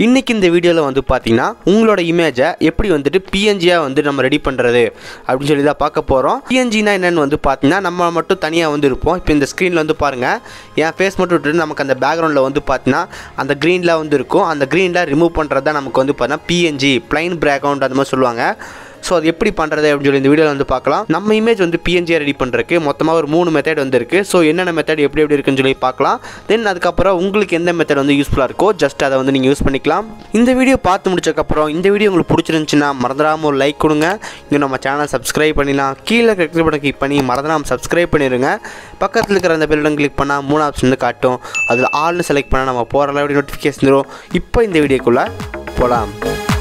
இன்றைக்கி இந்த வீடியோவில் வந்து பார்த்தீங்கன்னா உங்களோட இமேஜை எப்படி வந்துட்டு பிஎன்ஜியாக வந்து நம்ம ரெடி பண்ணுறது அப்படின்னு சொல்லி தான் பார்க்க போகிறோம் பிஎன்ஜினா என்னென்னு வந்து பார்த்தீங்கன்னா நம்ம மட்டும் தனியாக வந்து இருப்போம் இப்போ இந்த ஸ்க்ரீனில் வந்து பாருங்கள் என் ஃபேஸ் மட்டும் விட்டுட்டு நமக்கு அந்த பேக்ரவுண்டில் வந்து பார்த்தீங்கன்னா அந்த க்ரீனில் வந்து இருக்கும் அந்த க்ரீனில் ரிமூவ் பண்ணுறது தான் நமக்கு வந்து பார்த்தீங்கன்னா பிஎன்ஜி பிளைன் பேக்ரவுண்ட் அந்த மாதிரி சொல்லுவாங்க ஸோ அது எப்படி பண்ணுறது அப்படின்னு சொல்லி இந்த வீடியோவில் வந்து பார்க்கலாம் நம்ம இமேஜ் வந்து பிஎன்ஜியாக ரெடி பண்ணுறதுக்கு மொத்தமாக ஒரு மூணு மெத்தட் வந்து இருக்குது ஸோ என்னென்ன மெத்தட் எப்படி எப்படி இருக்குன்னு சொல்லி பார்க்கலாம் தென் அதுக்கப்புறம் உங்களுக்கு எந்த மெத்தட் வந்து யூஸ்ஃபுல்லாக இருக்கோ ஜஸ்ட் அதை வந்து நீங்கள் யூஸ் பண்ணிக்கலாம் இந்த வீடியோ பார்த்து முடிச்சக்கப்புறம் இந்த வீடியோ உங்களுக்கு பிடிச்சிருந்துச்சுன்னா மறந்துடாமல் ஒரு லைக் கொடுங்க இன்னும் நம்ம சேனலை சப்ஸ்கிரைப் பண்ணிடலாம் கீழே கிளிக் பட்டன் கிளிக் பண்ணி மறந்துடாமல் சப்ஸ்கிரைப் பண்ணிடுங்க பக்கத்தில் இருக்கிற அந்த பெல்லுடன் கிளிக் பண்ணால் மூணு ஆப்ஷன் வந்து காட்டும் அதில் ஆல்னு செலக்ட் பண்ணால் நம்ம போகிற அளவு நோட்டிஃபிகேஷன் தரும் இப்போ இந்த வீடியோக்குள்ளே போகலாம்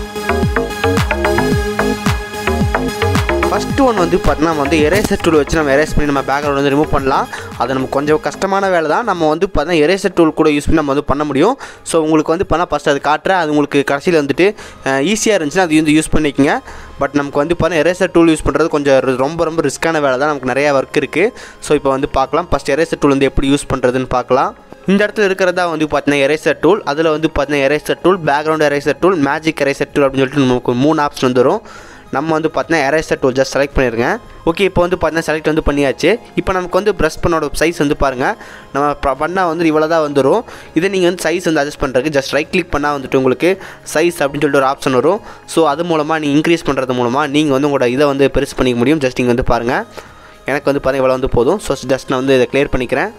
ஃபஸ்ட்டு ஒன் வந்து பார்த்தீங்கன்னா நம்ம வந்து எரேசர் டூல் வச்சு நம்ம எரேஸ் பண்ணி நம்ம பேக்ரவுண்ட் வந்து ரிமூவ் பண்ணலாம் அது நமக்கு கொஞ்சம் கஷ்டமான வேலை தான் நம்ம வந்து பார்த்தீங்கன்னா எரேசர் டூல் கூட யூஸ் பண்ணி நம்ம வந்து பண்ண முடியும் ஸோ உங்களுக்கு வந்து பண்ணால் ஃபஸ்ட் அது காட்டுறேன் அது உங்களுக்கு கடைசியில் வந்துட்டு ஈஸியாக இருந்துச்சுன்னா அது வந்து யூஸ் பண்ணிக்கோங்க பட் நமக்கு வந்து பார்த்தீங்கன்னா எரேசர் டூல் யூஸ் பண்ணுறது கொஞ்சம் ரி- ரொம்ப ரொம்ப ரிஸ்க்கான வேலை தான் நமக்கு நிறையா ஒர்க் இருக்குது ஸோ இப்போ வந்து பார்க்கலாம் ஃபஸ்ட் எரேசர் டூல் வந்து எப்படி யூஸ் பண்ணுறதுன்னு பார்க்கலாம் இந்த இடத்துல இருக்கிறதா வந்து பார்த்தீங்கன்னா எரேசர் டூல் அதில் வந்து பார்த்தீங்கன்னா eraser tool background eraser tool magic eraser tool அப்படின்னு சொல்லிட்டு நமக்கு மூணு ஆப்ஷன் வந்துடும் நம்ம வந்து பார்த்தீங்கன்னா எரேசர் டூல் ஜஸ்ட் செலக்ட் பண்ணிருங்க ஓகே இப்போ வந்து பார்த்தீங்கன்னா செலக்ட் வந்து பண்ணியாச்சு இப்போ நமக்கு வந்து ப்ரெஸ் பண்ணோட சைஸ் வந்து பாருங்கள் நம்ம ப- பண்ணால் வந்து இவ்வளோ தான் வந்துடும் இதை நீங்கள் வந்து சைஸ் வந்து அட்ஜஸ்ட் பண்ணுறதுக்கு ஜஸ்ட் ரைட் கிளிக் பண்ணால் வந்துட்டு உங்களுக்கு சைஸ் அப்படின்னு சொல்லிட்டு ஒரு ஆப்ஷன் வரும் ஸோ அது மூலமாக நீங்கள் இன்க்ரீஸ் பண்ணுறது மூலமாக நீங்கள் வந்து உங்களோட இதை வந்து பெருசு பண்ணிக்க முடியும் ஜஸ்ட் இங்கே வந்து பாருங்கள் எனக்கு வந்து பாருங்கள் இவ்வளோ வந்து போதும் ஸோ ஜஸ்ட் நான் வந்து இதை க்ளியர் பண்ணிக்கிறேன்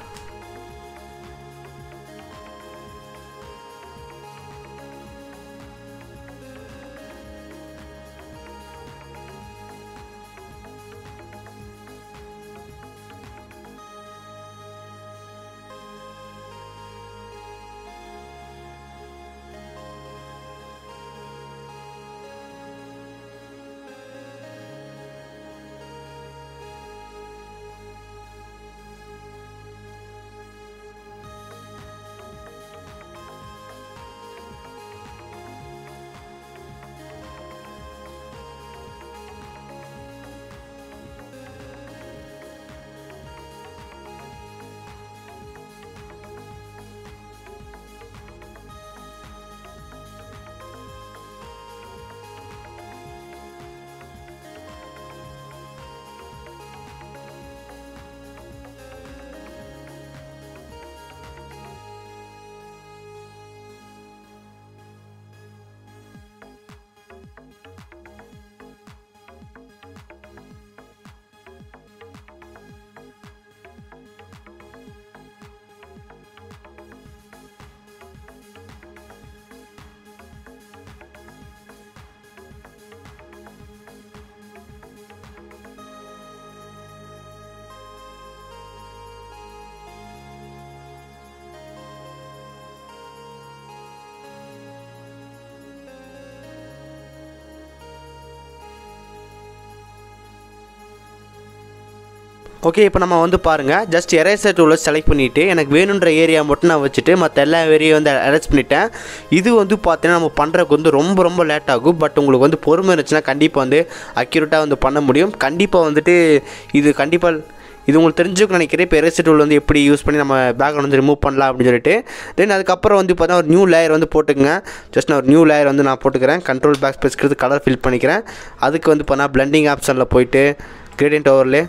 ஓகே இப்போ நம்ம வந்து பாருங்கள் ஜஸ்ட் எரேசர் டூலை செலக்ட் பண்ணிவிட்டு எனக்கு வேணுன்ற ஏரியா மட்டும் நான் வச்சுட்டு மற்ற எல்லா ஏரியாவும் வந்து அரெஸ்ட் பண்ணிட்டேன் இது வந்து பார்த்தீங்கன்னா நம்ம பண்ணுறதுக்கு வந்து ரொம்ப ரொம்ப லேட் ஆகும் பட் உங்களுக்கு வந்து பொறுமை இருந்துச்சுன்னா கண்டிப்பாக வந்து அக்யூரேட்டாக வந்து பண்ண முடியும் கண்டிப்பாக வந்துட்டு இது கண்டிப்பாக இது உங்களுக்கு தெரிஞ்சுக்க நினைக்கிறேன் இப்போ எரேசர் டூல் வந்து எப்படி யூஸ் பண்ணி நம்ம பேக்ரவுண்ட் வந்து ரிமூவ் பண்ணலாம் அப்படின்னு சொல்லிட்டு தென் அதுக்கப்புறம் வந்து பார்த்தீங்கன்னா ஒரு நியூ லேயர் வந்து போட்டுக்கங்க ஜஸ்ட் நான் ஒரு நியூ லேயர் வந்து நான் போட்டுக்கிறேன் கண்ட்ரோல் பேக் ஸ்பேஸ்க்கு கலர் ஃபில் பண்ணிக்கிறேன் அதுக்கு வந்து பண்ணால் பிளண்டிங் ஆப்ஷனில் போயிட்டு gradient overlay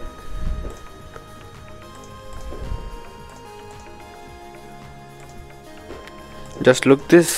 just look this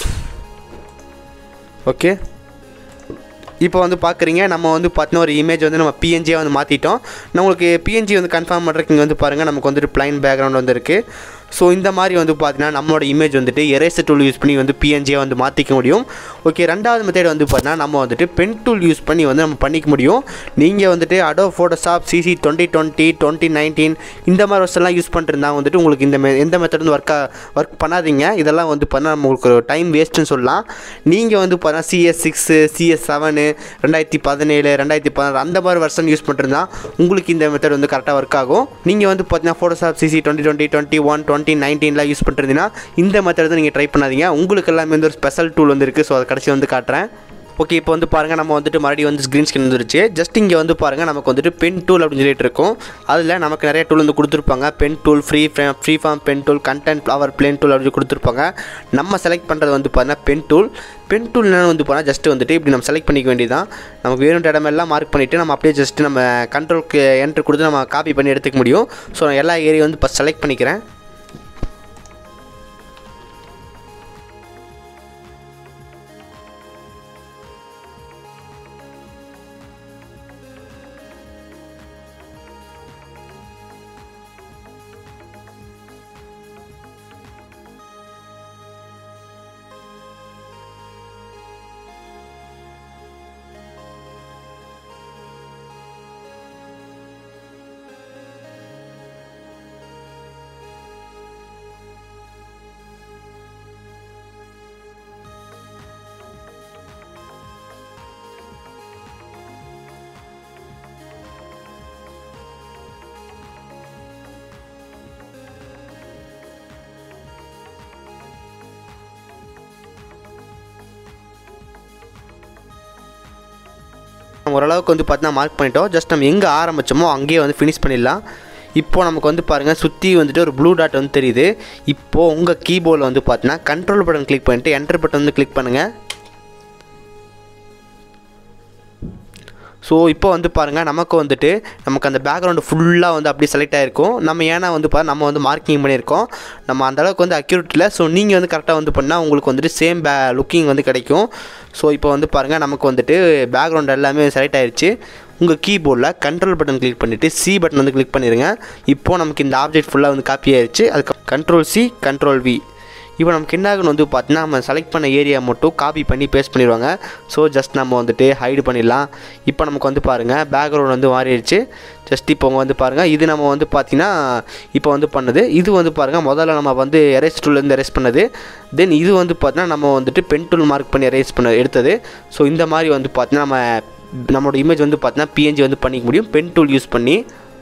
okay இப்போ வந்து பார்க்குறீங்க நம்ம வந்து பார்த்தீங்கன்னா ஒரு இமேஜ் வந்து நம்ம பிஎன்ஜியாக வந்து மாற்றிட்டோம் நான் உங்களுக்கு பிஎன்ஜி வந்து கன்ஃபார்ம் பண்ணுறதுக்கு இங்கே வந்து பாருங்கள் நமக்கு வந்துட்டு ப்ளைன் பேக்ரவுண்ட் வந்து இருக்குது ஸோ இந்த மாதிரி வந்து பார்த்தீங்கன்னா நம்மளோட இமேஜ் வந்துட்டு எரேசர் டூல் யூஸ் பண்ணி வந்து பிஎன்ஜியாக வந்து மாற்றிக்க முடியும் ஓகே ரெண்டாவது மெத்தட் வந்து பார்த்தீங்கன்னா நம்ம வந்துட்டு பென் டூல் யூஸ் பண்ணி வந்து நம்ம பண்ணிக்க முடியும் நீங்கள் வந்துட்டு Adobe Photoshop CC twenty twenty twenty nineteen இந்த மாதிரி வருஷம்லாம் யூஸ் பண்ணிருந்தா வந்துட்டு உங்களுக்கு இந்த மெ- எந்த மெத்தட் வந்து ஒர்க்காக ஒர்க் பண்ணாதீங்க இதெல்லாம் வந்து பண்ணால் உங்களுக்கு டைம் வேஸ்ட்டுன்னு சொல்லலாம் நீங்கள் வந்து பார்த்தீங்கன்னா சிஎஸ் சிக்ஸு சிஎஸ் செவனு ரெண்டாயிரத்தி பதினேழு ரெண்டாயிரத்தி பதினாறு அந்த மாதிரி வருஷன் யூஸ் பண்ணிருந்தா உங்களுக்கு இந்த மெத்தட் வந்து கரெக்டாக ஒர்க் ஆகும் நீங்கள் வந்து பார்த்தீங்கன்னா Photoshop CC twenty twenty twenty one twenty நைன்டீன்லாம் யூஸ் பண்ணிருந்தீங்கன்னா இந்த மெத்தட் தான் நீங்கள் ட்ரை பண்ணாதீங்க உங்களுக்கு எல்லாமே வந்து ஒரு ஸ்பெஷல் டூல் வந்து இருக்குது ஸோ அதை கடைசி வந்து காட்டுறேன் ஓகே இப்போ வந்து பாருங்கள் நம்ம வந்துட்டு மறுபடியும் வந்து ஸ்க்ரீன் ஸ்கிரீன் வந்துருச்சு ஜஸ்ட் இங்கே வந்து பாருங்கள் நமக்கு வந்துட்டு பென் டூல் அப்படின்னு சொல்லிட்டு இருக்கும் அதில் நமக்கு நிறைய டூல் வந்து கொடுத்துருப்பாங்க pen tool free free form pen tool content flower plane tool அப்படின்னு கொடுத்துருப்பாங்க நம்ம செலக்ட் பண்ணுறது வந்து பார்த்தீங்கன்னா பென் டூல் பென் டூல் என்னென்னு வந்து போனால் ஜஸ்ட் வந்துட்டு இப்படி நம்ம செலக்ட் பண்ணிக்க வேண்டியதான் நமக்கு வேணும் இடமெல்லாம் மார்க் பண்ணிவிட்டு நம்ம அப்படியே ஜஸ்ட் நம்ம கண்ட்ரோலுக்கு என்ட்ரு கொடுத்து நம்ம காப்பி பண்ணி எடுத்துக்க முடியும் ஸோ நான் எல்லா ஏரியா வந்து இப்போ செலக்ட் பண்ணிக்கிறேன் நம்ம ஓரளவுக்கு வந்து பார்த்தீங்கன்னா மார்க் பண்ணிட்டோம் ஜஸ்ட் நம்ம எங்கே ஆரம்பித்தோமோ அங்கேயே வந்து ஃபினிஷ் பண்ணிடலாம் இப்போது நமக்கு வந்து பாருங்கள் சுற்றி வந்துட்டு ஒரு ப்ளூ டாட் வந்து தெரியுது இப்போது உங்கள் கீபோர்டில் வந்து பார்த்தீங்கன்னா கண்ட்ரோல் பட்டன் கிளிக் பண்ணிட்டு என்டர் பட்டன் வந்து கிளிக் பண்ணுங்கள் ஸோ இப்போ வந்து பாருங்கள் நமக்கு வந்துட்டு நமக்கு அந்த பேக்ரவுண்டு ஃபுல்லாக வந்து அப்படியே செலக்ட் ஆகிருக்கும் நம்ம ஏன்னா வந்து பா நம்ம வந்து மார்க்கிங் பண்ணியிருக்கோம் நம்ம அந்த அளவுக்கு வந்து அக்யூரேட் இல்லை ஸோ நீங்கள் வந்து கரெக்டாக வந்து பண்ணால் உங்களுக்கு வந்துட்டு சேம் பே லுக்கிங் வந்து கிடைக்கும் ஸோ இப்போ வந்து பாருங்கள் நமக்கு வந்துட்டு பேக்ரவுண்ட் எல்லாமே செலக்ட் ஆயிடுச்சு உங்கள் கீபோர்டில் கண்ட்ரோல் பட்டன் கிளிக் பண்ணிவிட்டு சி பட்டன் வந்து கிளிக் பண்ணிடுங்க இப்போது நமக்கு இந்த ஆப்ஜெக்ட் ஃபுல்லாக வந்து காப்பி ஆயிடுச்சு அதுக்கு கண்ட்ரோல் சி கண்ட்ரோல் வி இப்போ நமக்கு என்ன ஆகணும் வந்து பார்த்தீங்கன்னா நம்ம செலக்ட் பண்ண ஏரியா மட்டும் காப்பி பண்ணி பேஸ்ட் பண்ணிடுவாங்க ஸோ ஜஸ்ட் நம்ம வந்துட்டு ஹைடு பண்ணிடலாம் இப்போ நமக்கு வந்து பாருங்கள் பேக்ரவுண்ட் வந்து மாறிடுச்சு ஜஸ்ட் இப்போ வந்து பாருங்கள் இது நம்ம வந்து பார்த்திங்கன்னா இப்போ வந்து பண்ணுது இது வந்து பாருங்கள் முதல்ல நம்ம வந்து எரேஸ் டூல்லேருந்து எரேஸ் பண்ணது தென் இது வந்து பார்த்தீங்கன்னா நம்ம வந்துட்டு பென் டூல் மார்க் பண்ணி எரேஸ் பண்ண எடுத்தது ஸோ இந்த மாதிரி வந்து பார்த்தீங்கன்னா நம்ம நம்மளோட இமேஜ் வந்து பார்த்தீங்கன்னா பிஎன்ஜி வந்து பண்ணிக்க முடியும் பென் டூல் யூஸ் பண்ணி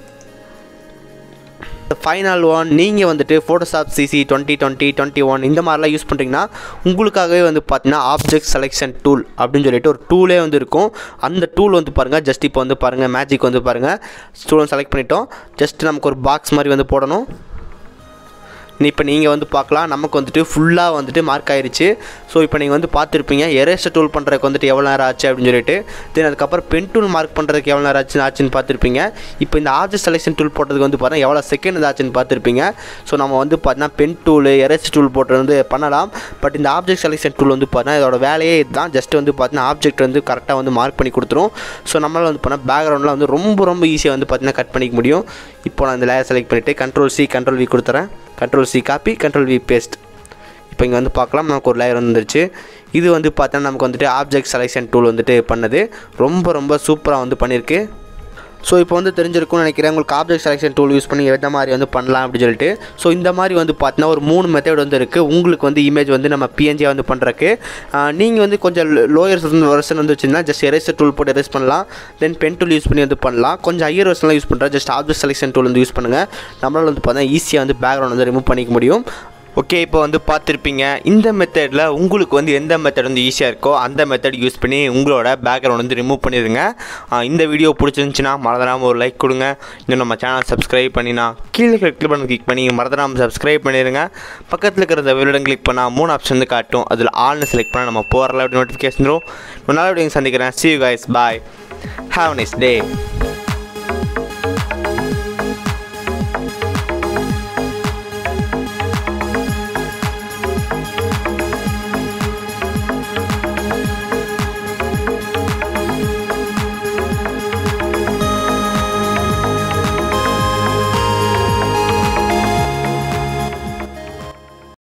ஃபைனல் ஒன் நீங்கள் வந்துட்டு Photoshop CC twenty twenty twenty one இந்த மாதிரிலாம் யூஸ் பண்ணுறீங்கன்னா உங்களுக்காகவே வந்து பார்த்தீங்கன்னா ஆப்ஜெக்ட் செலெக்ஷன் டூல் அப்படின்னு சொல்லிட்டு ஒரு டூலே வந்து இருக்கும் அந்த டூல் வந்து பாருங்கள் ஜஸ்ட் இப்போ வந்து பாருங்கள் மேஜிக் வந்து பாருங்கள் ஸ்டூடெண்ட் செலக்ட் பண்ணிட்டோம் ஜஸ்ட் நமக்கு ஒரு பாக்ஸ் மாதிரி வந்து போடணும் இப்போ நீங்கள் வந்து பார்க்கலாம் நமக்கு வந்துட்டு ஃபுல்லாக வந்துட்டு மார்க் ஆயிருச்சு ஸோ இப்போ நீங்கள் வந்து பார்த்துருப்பீங்க எரேஸ்டர் டூல் பண்ணுறதுக்கு வந்துட்டு எவ்வளோ நேரம் ஆச்சு அப்படின்னு சொல்லிட்டு தென் அதுக்கப்புறம் பென் டூல் மார்க் பண்ணுறதுக்கு எவ்வளோ நேரம் ஆச்சு ஆச்சுன்னு பார்த்துருப்பீங்க இப்போ இந்த ஆப்ஜெக்ட் செலெக்ஷன் டூல் போட்டதுக்கு வந்து பார்த்தீங்கன்னா எவ்வளோ செகண்ட் ஆச்சுன்னு பார்த்துருப்பீங்க ஸோ நம்ம வந்து பார்த்தீங்கன்னா பென் டூல் எரேஸ்டர் டூல் போட்டு வந்து பண்ணலாம் பட் இந்த ஆப்ஜெக்ட் செலெக்ஷன் டூல் வந்து பார்த்தீங்கன்னா இதோட வேலையே இதுதான் ஜஸ்ட் வந்து பார்த்தீங்கன்னா ஆப்ஜெக்ட் வந்து கரெக்டாக வந்து மார்க் பண்ணி கொடுத்துரும் ஸோ நம்மளால் வந்து பண்ணால் பேக்ரவுண்டில் வந்து ரொம்ப ரொம்ப ஈஸியாக வந்து பார்த்தீங்கன்னா கட் பண்ணிக்க முடியும் இப்போ நான் இந்த லேயர் செலக்ட் பண்ணிவிட்டு கண்ட்ரோல் சி கண்ட்ரோல் வி கொடுத்துறேன் control C copy control V paste இப்போ இங்கே வந்து பார்க்கலாம் நமக்கு ஒரு லேயர் வந்துருச்சு இது வந்து பார்த்தா நமக்கு வந்துட்டு ஆப்ஜெக்ட் செலெக்ஷன் டூல் வந்துட்டு பண்ணது ரொம்ப ரொம்ப சூப்பராக வந்து பண்ணியிருக்கு ஸோ இப்போ வந்து தெரிஞ்சிருக்கும்னு நினைக்கிறேன் உங்களுக்கு ஆப்ஜெக்ட் செலெக்ஷன் டூல் யூஸ் பண்ணி எந்த மாதிரி வந்து பண்ணலாம் அப்படின்னு சொல்லிட்டு ஸோ இந்த மாதிரி வந்து பார்த்தீங்கன்னா ஒரு மூணு மெத்தட் வந்து இருக்குது உங்களுக்கு வந்து இமேஜ் வந்து நம்ம பிஎன்ஜி வந்து பண்ணுறக்கு நீங்கள் வந்து கொஞ்சம் லோயர் வெர்ஷன் வந்து வச்சுருந்தா ஜஸ்ட் எரேசர் டூல் போட்டு எரேஸ் பண்ணலாம் தென் பென் டூல் யூஸ் பண்ணி வந்து பண்ணலாம் கொஞ்சம் ஹையர் வெர்ஷன்லாம் யூஸ் பண்ணுறா ஜஸ்ட் ஆப்ஜெக்ட் செலெக்ஷன் டூல் வந்து யூஸ் பண்ணுங்கள் நம்மளால் வந்து பார்த்தா ஈஸியாக வந்து பேக்ரவுண்ட் வந்து ரிமூவ் பண்ணிக்க முடியும் ஓகே இப்போ வந்து பார்த்துருப்பீங்க இந்த மெத்தடில் உங்களுக்கு வந்து எந்த மெத்தட் வந்து ஈஸியாக இருக்கோ அந்த மெத்தட் யூஸ் பண்ணி உங்களோட பேக்ரவுண்ட் வந்து ரிமூவ் பண்ணிடுங்க ஆ, இந்த வீடியோ பிடிச்சிருந்துச்சுன்னா மறந்துடாமல் ஒரு லைக் கொடுங்க இன்னும் நம்ம சேனல் சப்ஸ்கிரைப் பண்ணினா கீழே கிளிக் பண்ண கிளிக் பண்ணி மறந்துடாமல் சப்ஸ்கிரைப் பண்ணிடுங்க பக்கத்தில் இருக்கிற இந்த விவரம் கிளிக் பண்ணால் மூணு ஆப்ஷன் வந்து காட்டும் அதில் ஆல்னு செலக்ட் பண்ணால் நம்ம போகிற நோட்டிஃபிகேஷன் வரும் ஒரு நாள் வீடியோ சந்திக்கிறேன் see you guys bye have a nice day